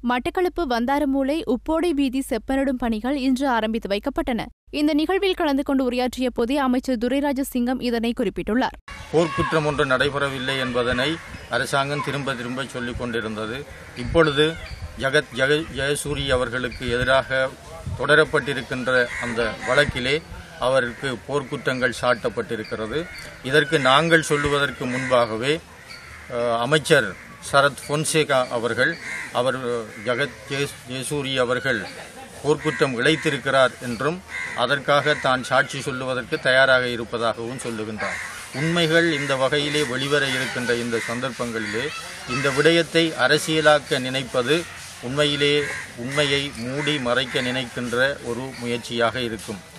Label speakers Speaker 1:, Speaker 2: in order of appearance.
Speaker 1: மட்டக்களப்பு வந்தாரமூலை உப்போடை வீதி செப்பனிடும் பணிகள் இன்று ஆரம்பித்து வைக்கப்பட்டன இந்த நிகழ்வில் கலந்து கொண்டு உரையாற்றிய போதே அமைச்சர் துரைராஜ சிங்கம் இதனை குறிப்பிட்டுள்ளார்
Speaker 2: போர்க்குற்றம் ஒன்று நடைபெறவில்லை என்பதனை அரசாங்கம் திரும்ப திரும்ப சொல்லிக் கொண்டிருந்தது இப்பொழுது ஜகத் ஜெக ஜெயசூரி அவர்களுக்கு எதிராக தொடரப்பட்டிருக்கின்ற அந்த வழக்கிலே அவருக்கு போர்க்குற்றங்கள் சாட்டப்பட்டிருக்கிறது இதற்கு நாங்கள் சொல்லுவதற்கு முன்பாகவே அஹ், அமைச்சர் சரத் பொன்சேகா அவர்கள் அவர் ஜெகத் ஜெய- ஜெயசூரி அவர்கள் போர்க்குற்றம் இழைத்திருக்கிறார் என்றும் அதற்காக தான் சாட்சி சொல்லுவதற்கு தயாராக இருப்பதாகவும் சொல்லுகின்றார் உண்மைகள் இந்த வகையிலே வெளிவர இருக்கின்ற இந்த சந்தர்ப்பங்களிலே இந்த விடயத்தை அரசியலாக்க நினைப்பது உண்மையிலே உண்மையை மூடி மறைக்க நினைக்கின்ற ஒரு முயற்சியாக இருக்கும்